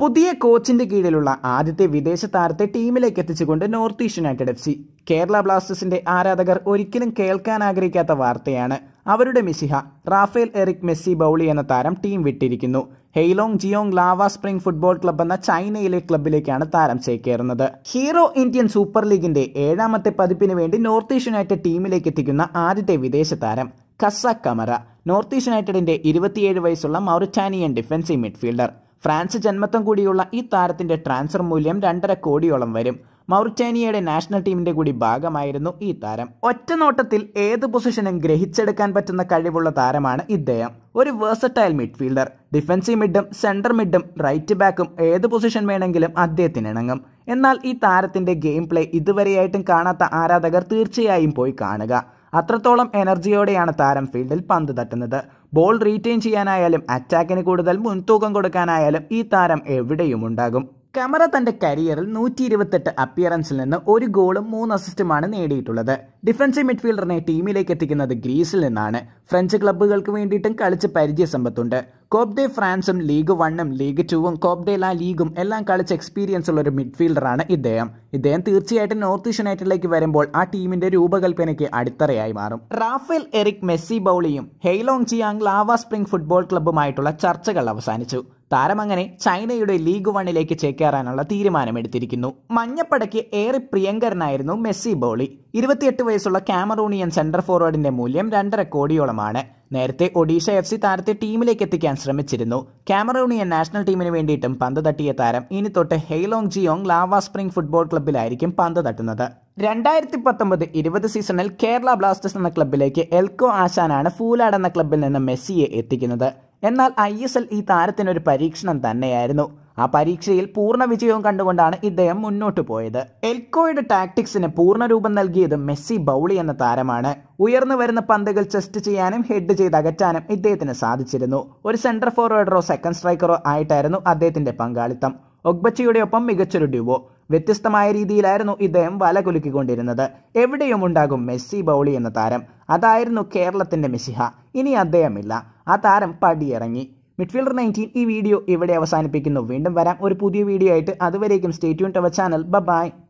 പുതിയ കോച്ചിന്റെ കീഴിലുള്ള ആദ്യത്തെ വിദേശ താരത്തെ ടീമിലേക്ക് എത്തിച്ചുകൊണ്ട് North East United F C Kerala ബ്ലാസ്റ്റേഴ്സിന്റെ ആരാധകർ ഒരിക്കലും കേൾക്കാൻ ആഗ്രഹിക്കാത്ത വാർത്തയാണ് അവരുടെ മിസിഹ റാഫേൽ എറിക് മെസ്സി ബൗളി എന്ന താരം ടീം വിട്ടിരിക്കുന്നു Heilongjiang Lava Spring football club എന്ന ചൈനയിലെ ക്ലബിലേക്കാണ് താരം ചേക്കേറുന്നത് ഹീറോ ഇന്ത്യൻ സൂപ്പർ ലീഗിന്റെ ഏഴാമത്തെ പതിപ്പിന് വേണ്ടി നോർത്ത് ഈസ്റ്റ് യുണൈറ്റഡ് ടീമിലേക്ക് എത്തിക്കുന്ന ആദ്യത്തെ വിദേശ താരം കസ കമറ നോർത്ത് ഈസ്റ്റ് യുണൈറ്റഡിന്റെ ഇരുപത്തിയേഴ് വയസ്സുള്ള മൗറിറ്റാനിയൻ ഡിഫൻസീവ് മിഡ്ഫീൽഡർ ഫ്രാൻസ് ജന്മത്വം കൂടിയുള്ള ഈ താരത്തിന്റെ ട്രാൻസ്ഫർ മൂല്യം രണ്ടര കോടിയോളം വരും മൗറിറ്റാനിയയുടെ നാഷണൽ ടീമിന്റെ കൂടി ഭാഗമായിരുന്നു ഈ താരം ഒറ്റ നോട്ടത്തിൽ ഏത് പൊസിഷനും ഗ്രഹിച്ചെടുക്കാൻ പറ്റുന്ന കഴിവുള്ള താരമാണ് ഇദ്ദേഹം ഒരു വേഴ്സറ്റൈൽ മിഡ്ഫീൽഡർ ഡിഫൻസീവ് മിഡും സെന്റർ മിഡും റൈറ്റ് ബാക്കും ഏത് പൊസിഷൻ വേണമെങ്കിലും അദ്ദേഹത്തിന് ഇണങ്ങും എന്നാൽ ഈ താരത്തിന്റെ ഗെയിം പ്ലേ ഇതുവരെയായിട്ടും കാണാത്ത ആരാധകർ തീർച്ചയായും പോയി കാണുക അത്രത്തോളം എനർജിയോടെയാണ് താരം ഫീൽഡിൽ പന്ത് തട്ടുന്നത് ബോൾ റീറ്റെയിൻ ചെയ്യാനായാലും അറ്റാക്കിന് കൂടുതൽ മുൻതൂക്കം കൊടുക്കാനായാലും ഈ താരം എവിടെയും ഉണ്ടാകും കമറ തന്റെ കരിയറിൽ നൂറ്റി ഇരുപത്തെട്ട് അപ്പിയറൻസിൽ നിന്ന് ഒരു ഗോളും മൂന്ന് അസിസ്റ്റുമാണ് നേടിയിട്ടുള്ളത് ഡിഫൻസീവ് മിഡ്ഫീൽഡറിനെ ടീമിലേക്ക് എത്തിക്കുന്നത് ഗ്രീസിൽ നിന്നാണ് ഫ്രഞ്ച് ക്ലബ്ബുകൾക്ക് വേണ്ടിയിട്ടും കളിച്ച് പരിചയസമ്പത്തുണ്ട് കോപ്പ് ഡേ ഫ്രാൻസും ലീഗ് വണ്ണും ലീഗ് ടൂവും കോപ്പ് ഡേ ലാ ലീഗും എല്ലാം കളിച്ച് എക്സ്പീരിയൻസ് ഉള്ള ഒരു മിഡ്ഫീൽഡറാണ് ഇദ്ദേഹം ഇദ്ദേഹം തീർച്ചയായിട്ടും നോർത്ത് ഈസ്റ്റ് യുണൈറ്റഡിലേക്ക് വരുമ്പോൾ ആ ടീമിന്റെ രൂപകൽപ്പനയ്ക്ക് അടിത്തറയായി മാറും റാഫേൽ എറിക് മെസ്സി ബൗളിയും Heilongjiang Lava Spring football ക്ലബ്ബുമായിട്ടുള്ള ചർച്ചകൾ അവസാനിച്ചു താരം അങ്ങനെ ചൈനയുടെ ലീഗ് വണ്ണിലേക്ക് ചേക്കേറാനുള്ള തീരുമാനമെടുത്തിരിക്കുന്നു മഞ്ഞപ്പടയ്ക്ക് ഏറെ പ്രിയങ്കരനായിരുന്നു മെസ്സി ബോളി ഇരുപത്തിയെട്ട് വയസ്സുള്ള കാമറൂണിയൻ സെന്റർ ഫോർവേഡിന്റെ മൂല്യം രണ്ടര കോടിയോളമാണ് നേരത്തെ ഒഡീഷ എഫ് സി താരത്തെ ടീമിലേക്ക് എത്തിക്കാൻ ശ്രമിച്ചിരുന്നു കാമറൂണിയൻ നാഷണൽ ടീമിന് വേണ്ടിയിട്ടും പന്ത് തട്ടിയ താരം ഇനി തൊട്ട് Heilongjiang Lava Spring football ക്ലബ്ബിലായിരിക്കും പന്ത് തട്ടുന്നത് രണ്ടായിരത്തി പത്തൊമ്പത് ഇരുപത് സീസണിൽ കേരള ബ്ലാസ്റ്റേഴ്സ് എന്ന ക്ലബ്ബിലേക്ക് എൽക്കോ ആശാനാണ് ഫൂലാഡ് എന്ന ക്ലബ്ബിൽ നിന്ന് മെസ്സിയെ എത്തിക്കുന്നത് എന്നാൽ ഐ എസ് എൽ ഈ താരത്തിനൊരു പരീക്ഷണം തന്നെയായിരുന്നു ആ പരീക്ഷയിൽ പൂർണ്ണ വിജയവും കണ്ടുകൊണ്ടാണ് ഇദ്ദേഹം മുന്നോട്ട് പോയത് എൽക്കോയുടെ ടാക്ടിക്സിന് പൂർണ്ണ രൂപം നൽകിയത് മെസ്സി ബൗളി എന്ന താരമാണ് ഉയർന്നു വരുന്ന പന്തുകൾ ചെസ്റ്റ് ചെയ്യാനും ഹെഡ് ചെയ്ത് അകറ്റാനും ഇദ്ദേഹത്തിന് സാധിച്ചിരുന്നു ഒരു സെന്റർ ഫോർവേഡറോ സെക്കൻഡ് സ്ട്രൈക്കറോ ആയിട്ടായിരുന്നു അദ്ദേഹത്തിന്റെ പങ്കാളിത്തം ഒഗ്ബച്ചിയുടെ ഒപ്പം മികച്ചൊരു ഡ്യുവോ വ്യത്യസ്തമായ രീതിയിലായിരുന്നു ഇദ്ദേഹം വല കുലുക്കിക്കൊണ്ടിരുന്നത് എവിടെയും ഉണ്ടാകും മെസ്സി ബൗളി എന്ന താരം അതായിരുന്നു കേരളത്തിന്റെ മെസ്സിഹ ഇനി അദ്ദേഹമില്ല ആ താരം പടിയിറങ്ങി മിഡ്ഫീൽഡർ നയൻറ്റീൻ ഈ വീഡിയോ ഇവിടെ അവസാനിപ്പിക്കുന്നു വീണ്ടും വരാം ഒരു പുതിയ വീഡിയോ ആയിട്ട് അതുവരേക്കും സ്റ്റേറ്റ്യൂൺ ടവർ ചാനൽ ബൈ